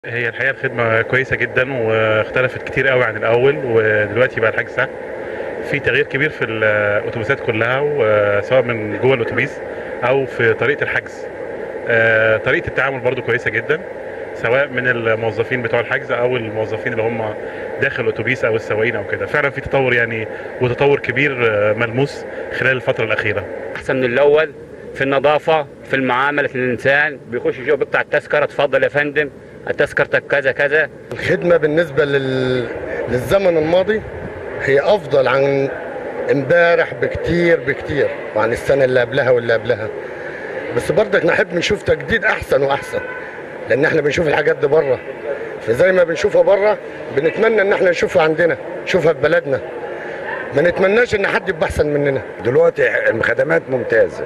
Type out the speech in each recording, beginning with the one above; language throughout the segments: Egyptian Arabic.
هي الحقيقه الخدمه كويسه جدا واختلفت كتير قوي عن الاول ودلوقتي بقى الحجز سهل في تغيير كبير في الاتوبيسات كلها وسواء من جوه الاتوبيس او في طريقه الحجز آه، طريقه التعامل برضو كويسه جدا سواء من الموظفين بتوع الحجز او الموظفين اللي هم داخل الاتوبيس او السواقين او كده فعلا في تطور يعني وتطور كبير آه، ملموس خلال الفتره الاخيره احسن من الاول في النظافه في المعامله الانسان بيخش يشوف بيقطع التذكره اتفضل يا فندم تذكرتك كذا كذا الخدمة بالنسبة لل... للزمن الماضي هي أفضل عن امبارح بكتير بكتير وعن السنة اللي قبلها واللي قبلها بس برضك نحب نشوف تجديد أحسن وأحسن لأن احنا بنشوف الحاجات دي بره فزي ما بنشوفها بره بنتمنى إن احنا نشوفها عندنا نشوفها في بلدنا ما نتمناش إن حد يبقى أحسن مننا دلوقتي الخدمات ممتازة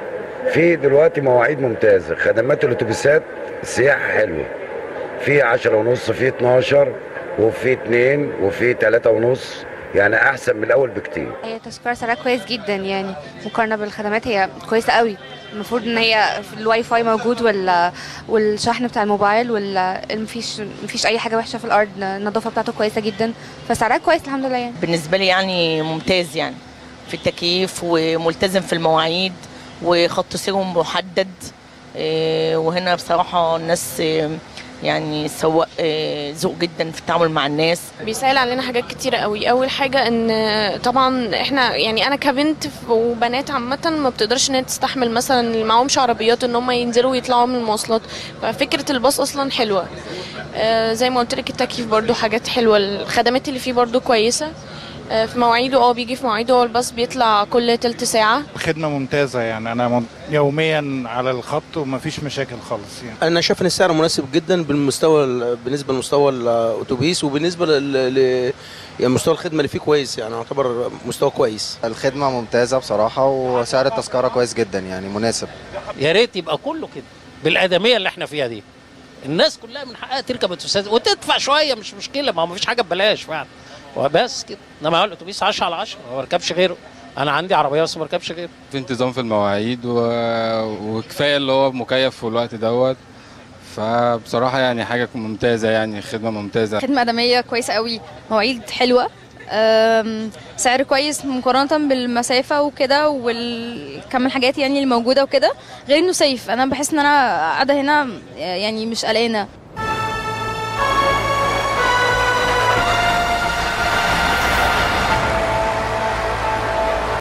في دلوقتي مواعيد ممتازة خدمات الأتوبيسات السياحة حلوة في عشرة ونص في 12 وفي 2 وفي 3 ونص يعني أحسن من الأول بكتير هي تذكرة سعرها كويس جدا يعني مقارنة بالخدمات هي كويسة قوي المفروض ان هي في الواي فاي موجود وال والشحن بتاع الموبايل وال مفيش مفيش اي حاجة وحشة في الارض النظافة بتاعته كويسة جدا فسعرها كويس الحمد لله يعني بالنسبة لي يعني ممتاز يعني في التكييف وملتزم في المواعيد وخط سيرهم محدد إيه، وهنا بصراحة الناس إيه، يعني سواق إيه، ذوق جدا في التعامل مع الناس بيسهل علينا حاجات كتيرة قوي اول حاجه ان طبعا احنا يعني انا كبنت وبنات عامه ما بتقدرش ان هي تستحمل مثلا اللي معهمش عربيات ان هم ينزلوا ويطلعوا من المواصلات ففكره الباص اصلا حلوه آه، زي ما قلت لك التكييف برضو حاجات حلوه الخدمات اللي فيه برضو كويسه آه، في مواعيده اه بيجي في مواعيده هو الباص بيطلع كل تلت ساعه خدمة ممتازة يعني أنا من- يوميا على الخط ومفيش مشاكل خالص يعني انا شايف ان السعر مناسب جدا بالمستوى بالنسبه لمستوى الاتوبيس وبالنسبه ل ل- يعني مستوى الخدمه اللي فيه كويس يعني يعتبر مستوى كويس الخدمة ممتازة بصراحة وسعر التذكرة كويس جدا يعني مناسب يا ريت يبقى كله كده بالادميه اللي احنا فيها دي الناس كلها من حقها تركب اتوبيسات وتدفع شويه مش مشكله ما هو مفيش حاجه ببلاش فعلا وبس كده انما هو الاتوبيس 10 على 10 ما بركبش غيره انا عندي عربيه بس ما بركبش غيره في انتظام في المواعيد و... وكفايه اللي هو مكيف في الوقت دوت فبصراحه يعني حاجه ممتازه يعني خدمه ممتازه خدمة آدمية كويسة قوي مواعيد حلوة أم، سعر كويس مقارنة بالمسافة وكده والكم الحاجات يعني اللي موجودة وكده غير انه سيف انا بحس ان انا قاعدة هنا يعني مش قلقانة